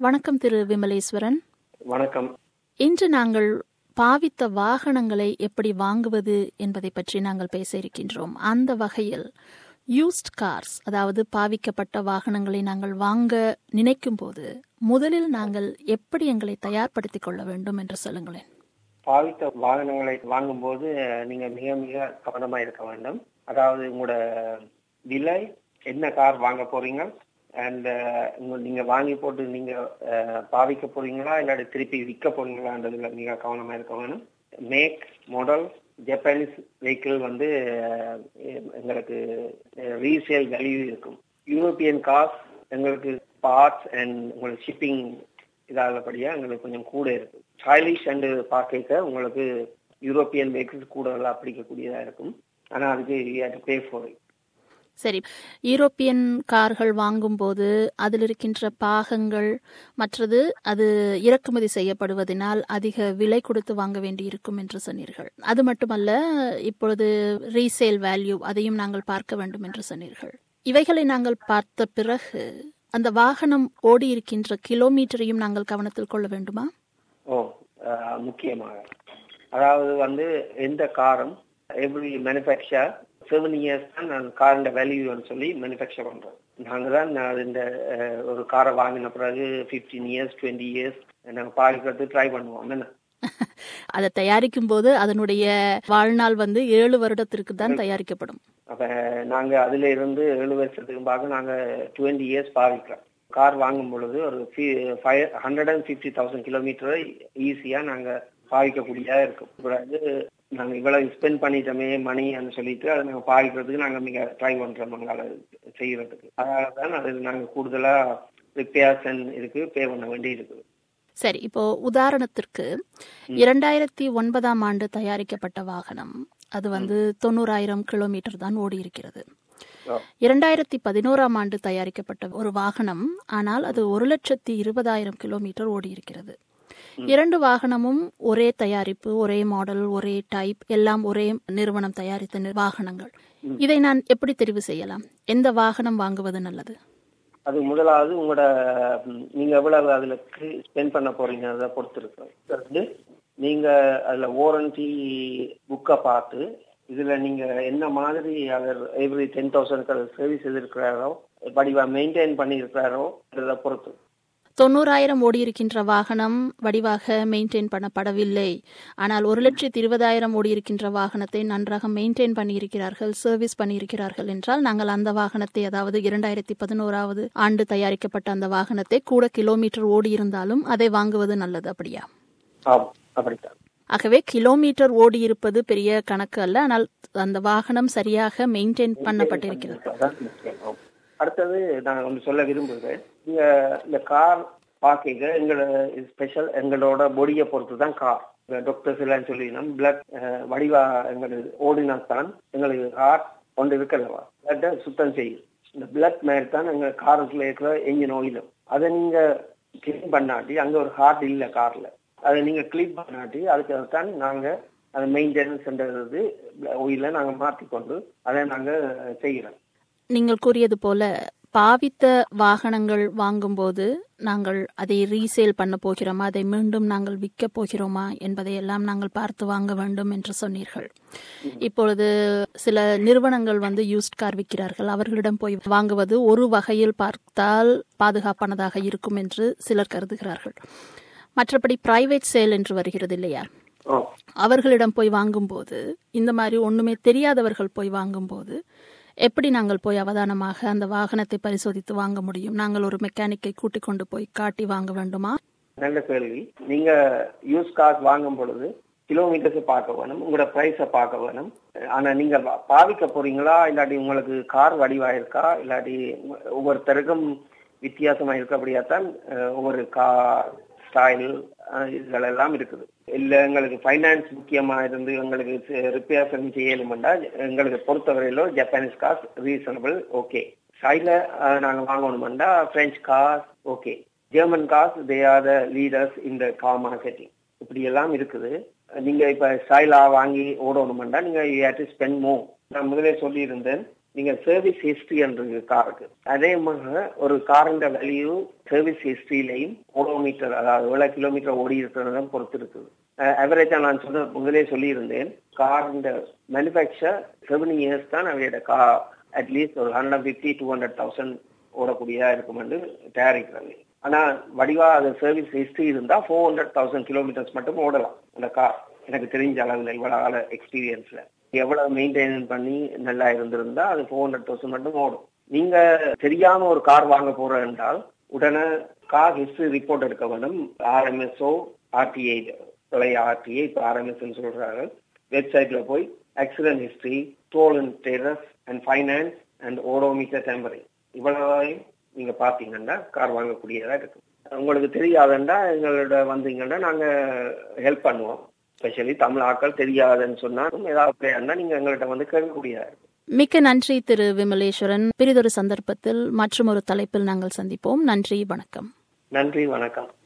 வணக்கம் திரு விமலேஸ்வரன் வணக்கம் இன்று நாங்கள் பாவித்த வாகனங்களை எப்படி வாங்குவது என்பதை பற்றி நாங்கள் பேச இருக்கின்றோம் அந்த வகையில் யூஸ்ட் கார்ஸ் அதாவது பாவிக்கப்பட்ட வாகனங்களை நாங்கள் வாங்க நினைக்கும் போது முதலில் நாங்கள் எப்படி எங்களை தயார்படுத்திக் கொள்ள வேண்டும் என்று சொல்லுங்களேன் பாவித்த வாகனங்களை வாங்கும்போது நீங்க மிக மிக கவனமா இருக்க வேண்டும் அதாவது உங்களோட விலை என்ன கார் வாங்க போறீங்க அண்ட் நீங்க வாங்கி போட்டு நீங்க அஹ், பாவிக்க போறீங்களா இல்லாட்டி திருப்பி விற்க போறீங்களான்றதுல மிக கவனமா இருக்க வேணும் மேக் மாடல் ஜப்பானீஸ் வெஹிக்கிள் வந்து அஹ், எங்களுக்கு ரீசேல் வேல்யூ இருக்கும் யூரோப்பியன் கார்ஸ் எங்களுக்கு பார்ட்ஸ் அண்ட் உங்களுக்கு ஷிப்பிங் இதாகப்படியா எங்களுக்கு கொஞ்சம் கூட இருக்கு ஸ்டைலிஷ் அண்ட் பார்க்க உங்களுக்கு யூரோப்பியன் வெஹிக்கிள்ஸ் கூட எல்லாம் பிடிக்கக்கூடியதா இருக்கும் ஆனா அதுக்கு பே ஃபார் சரி யூரோப்பியன் கார்கள் வாங்கும்போது அதில் இருக்கின்ற பாகங்கள் மற்றது அது இறக்குமதி செய்யப்படுவதனால் அதிக விலை கொடுத்து வாங்க வேண்டியிருக்கும் என்று சொன்னீர்கள் அது மட்டுமல்ல இப்பொழுது ரீசேல் வேல்யூ அதையும் நாங்கள் பார்க்க வேண்டும் என்று சொன்னீர்கள் இவைகளை நாங்கள் பார்த்த பிறகு அந்த வாகனம் ஓடி இருக்கின்ற கிலோமீட்டரையும் நாங்கள் கவனத்தில் கொள்ள வேண்டுமா ஓ அஹ், முக்கியமாக அதாவது வந்து எந்த காரும் எவ்ரி மேனுஃபேக்சர் செவன் இயர்ஸ் தான் நான் காரோட வேல்யூன்னு சொல்லி மேனுஃபேக்சர் பண்றோம் நாங்க தான் நான் இந்த அஹ், ஒரு காரை வாங்கின பிறகு ஃபிஃப்டீன் இயர்ஸ் டுவெண்ட்டி இயர்ஸ் நாங்கள் பாதிக்கிறது ட்ரை பண்ணுவோம் என்ன அதை தயாரிக்கும் போது அதனுடைய வாழ்நாள் வந்து ஏழு வருடத்திற்கு தான் தயாரிக்கப்படும் அப்ப நாங்க அதுல இருந்து ஏழு வருஷத்துக்கு பார்க்க நாங்க டுவெண்ட்டி இயர்ஸ் பாவிக்கிறோம் கார் வாங்கும் பொழுது ஒரு five hundred and fifty thousand kilometre ஈஸியா நாங்க பாவிக்கக்கூடியதா இருக்கும் பிறகு நாங்க இவ்வளவு ஸ்பெண்ட் பண்ணிட்டோமே மணின்னு சொல்லிட்டு அதை நாங்க பாவிக்கிறதுக்கு நாங்க மிக ட்ரை பண்றோம் அங்கால செய்யறதுக்கு அதனால தான் அது நாங்க கூடுதலா ரிப்பேர்ஸ் இதுக்கு பே பண்ண வேண்டி இருக்குது சரி இப்போ உதாரணத்திற்கு இரண்டாயிரத்தி ஒன்பதாம் ஆண்டு தயாரிக்கப்பட்ட வாகனம் அது வந்து தொண்ணூறாயிரம் கிலோமீட்டர் தான் ஓடி இருக்கிறது ஓ. இரண்டாயிரத்தி பதினோராம் ஆண்டு தயாரிக்கப்பட்ட ஒரு வாகனம் ஆனால் அது ஒரு லட்சத்தி இருபதாயிரம் கிலோமீட்டர் ஓடி இருக்கிறது இரண்டு வாகனமும் ஒரே தயாரிப்பு ஒரே மாடல் ஒரே டைப் எல்லாம் ஒரே நிறுவனம் தயாரித்த நி- வாகனங்கள் இதை நான் எப்படி தெரிவு செய்யலாம் எந்த வாகனம் வாங்குவது நல்லது அது முதலாவது உங்களோட ம், நீங்க எவ்வளவு அதுல ஸ்பெண்ட் பண்ண போறீங்க அதை பொறுத்து இருக்கு ரெண்டு நீங்க அதுல வாரண்டி புக்கை பார்த்து இதுல நீங்க என்ன மாதிரி அவர் எவ்ரி டென் தௌசண்ட் சர்வீஸ் எதிர்க்கிறாரோ வடிவா மெயின்டைன் பண்ணி இருக்கிறாரோ அதை பொறுத்து தொண்ணூறாயிரம் ஓடி இருக்கின்ற வாகனம் வடிவாக மெயின்டைன் பண்ணப்படவில்லை ஆனால் ஒரு லட்சத்தி இருபதாயிரம் ஓடி இருக்கின்ற வாகனத்தை நன்றாக மெயின்டைன் பண்ணியிருக்கிறார்கள் சர்வீஸ் பண்ணியிருக்கிறார்கள் என்றால் நாங்கள் அந்த வாகனத்தை அதாவது இரண்டாயிரத்தி பதினோராவது ஆண்டு தயாரிக்கப்பட்ட அந்த வாகனத்தை கூட கிலோமீட்டர் ஓடி இருந்தாலும் அதை வாங்குவது நல்லது அப்படியா ஆம் அப்படித்தான் ஆகவே கிலோமீட்டர் ஓடி இருப்பது பெரிய கணக்கு அல்ல ஆனால் அந்த வாகனம் சரியாக மெயின்டைன் பண்ணப்பட்டிருக்கிறது அதான் முக்கியம். ஆம். அடுத்தது நான் ஒன்று சொல்ல விரும்புகிறேன் நீங்க இந்த கார் பார்க்க எங்களோட ஸ்பெஷல் எங்களோட பொடியை பொறுத்து தான் கார் டாக்டர்ஸ் எல்லாம் சொல்லினோம் பிளட் வடிவா எங்களுக்கு ஓடினா தான் எங்களுக்கு ஹார்ட் ஒன்று இருக்கல்லவா பிளட்டை சுத்தம் செய்யும் இந்த பிளட் மாதிரி தான் எங்க காருக்குள்ள இருக்கிற என்ஜின் ஆயிலும் அதை நீங்க கிளீன் பண்ணாட்டி அங்க ஒரு ஹார்ட் இல்லை கார்ல அதை நீங்க கிளீன் பண்ணாட்டி அதுக்கு தான் நாங்க அதை மெயின்டெனன்ஸ்ன்றது ஒயில நாங்க மாற்றிக்கொண்டு அதை நாங்க செய்கிறோம் நீங்கள் கூறியது போல பாவித்த வாகனங்கள் வாங்கும்போது நாங்கள் அதை ரீசேல் பண்ண போகிறோமா அதை மீண்டும் நாங்கள் விற்க போகிறோமா என்பதையெல்லாம் நாங்கள் பார்த்து வாங்க வேண்டும் என்று சொன்னீர்கள் இப்பொழுது சில நிறுவனங்கள் வந்து யூஸ்ட் கார் விற்கிறார்கள் அவர்களிடம் போய் வாங்குவது ஒரு வகையில் பார்த்தால் பாதுகாப்பானதாக இருக்கும் என்று சிலர் கருதுகிறார்கள் மற்றபடி பிரைவேட் சேல் என்று வருகிறது இல்லையா ஓ அவர்களிடம் போய் வாங்கும்போது இந்த மாதிரி ஒண்ணுமே தெரியாதவர்கள் போய் வாங்கும்போது எப்படி நாங்கள் போய் அவதானமாக அந்த வாகனத்தை பரிசோதித்து வாங்க முடியும் நாங்கள் ஒரு மெக்கானிக்கை கூட்டிக் கொண்டு போய் காட்டி வாங்க வேண்டுமா நல்ல கேள்வி நீங்க யூஸ் கார் வாங்கும் பொழுது கிலோமீட்டர்ஸ் பார்க்க வேணும் உங்களோட பிரைஸை பார்க்க வேணும் ஆனா நீங்க பா- பாவிக்க போறீங்களா இல்லாட்டி உங்களுக்கு கார் வடிவா இருக்கா இல்லாட்டி ஒவ்வொருத்தருக்கும் வித்தியாசமா இருக்கபடியாத்தான் அஹ், ஒவ்வொரு கார் ஸ்டைல் இதுகள் எல்லாம் இருக்குது இல்ல எங்களுக்கு ஃபைனான்ஸ் முக்கியமா இருந்து எங்களுக்கு ரிப்பேர் செய்யணும்னா எங்களுக்கு பொறுத்தவரையிலோ ஜப்பானீஸ் கார்ஸ் ரீசனபிள் ஓகே சைட்ல நாங்க வாங்கணும்னா French cars okay German cars they are the leaders இந்த கார் மார்க்கெட்டிங் இப்படி எல்லாம் இருக்குது நீங்க இப்ப ஸ்டைலா வாங்கி ஓடணும்னா நீங்க யூ ஹேவ் டு ஸ்பெண்ட் மோ நான் முதலே சொல்லியிருந்தேன் நீங்க சர்வீஸ் ஹிஸ்டரி என்று காருக்கு அதே மாதிரி ஒரு காரின் வேல்யூ சர்வீஸ் ஹிஸ்டரியிலையும் ஓடோமீட்டர் அதாவது எவ்வளவு கிலோமீட்டர் ஓடி இருக்கிறத பொறுத்து இருக்குது அவரேஜா நான் சொன்ன முதலே சொல்லியிருந்தேன் காரின் மேனுஃபேக்சர் செவன் இயர்ஸ் தான் அவையோட கா அட்லீஸ்ட் ஒரு hundred fifty two hundred thousand ஓடக்கூடியதா இருக்கும் என்று தயாரிக்கிறாங்க ஆனா வடிவா அது சர்வீஸ் ஹிஸ்டரி இருந்தா ஃபோர் ஹண்ட்ரட் தௌசண்ட் கிலோமீட்டர்ஸ் மட்டும் ஓடலாம் அந்த கார் எனக்கு தெரிஞ்ச அளவில் இவ்வளவு கால எக்ஸ்பீரியன்ஸ்ல எவ்வளவு மெயின்டைன் பண்ணி நல்லா இருந்திருந்தா அது ஃபோர் ஹண்ட்ரட் தௌசண்ட் மட்டும் ஓடும் நீங்க தெரியாம ஒரு கார் வாங்க போற என்றால் உடனே கார் ஹிஸ்டரி ரிப்போர்ட் எடுக்க வேண்டும் ஆர்எம்எஸ்ஓ ஆர்டிஐ பழைய ஆர்டிஐ இப்போ ஆர்எம்எஸ் சொல்றாங்க வெப்சைட்ல போய் accident history stolen status and finance and odometer tampering இவ்வளவையும் நீங்க பாத்தீங்கன்னா கார் வாங்கக்கூடியதா இருக்கு உங்களுக்கு தெரியாதுன்னா எங்களோட வந்தீங்கன்னா நாங்க ஹெல்ப் பண்ணுவோம் ஸ்பெஷலி தமிழ் ஆட்கள் தெரியாதுன்னு சொன்னாலும் ஏதாவது பிளேயர்னா நீங்க எங்கள்கிட்ட வந்து கேட்கக்கூடியதா இருக்கு மிக்க நன்றி திரு விமலேஸ்வரன் பிரிதொரு சந்தர்ப்பத்தில் மற்றும் ஒரு தலைப்பில் நாங்கள் சந்திப்போம் நன்றி வணக்கம் நன்றி வணக்கம்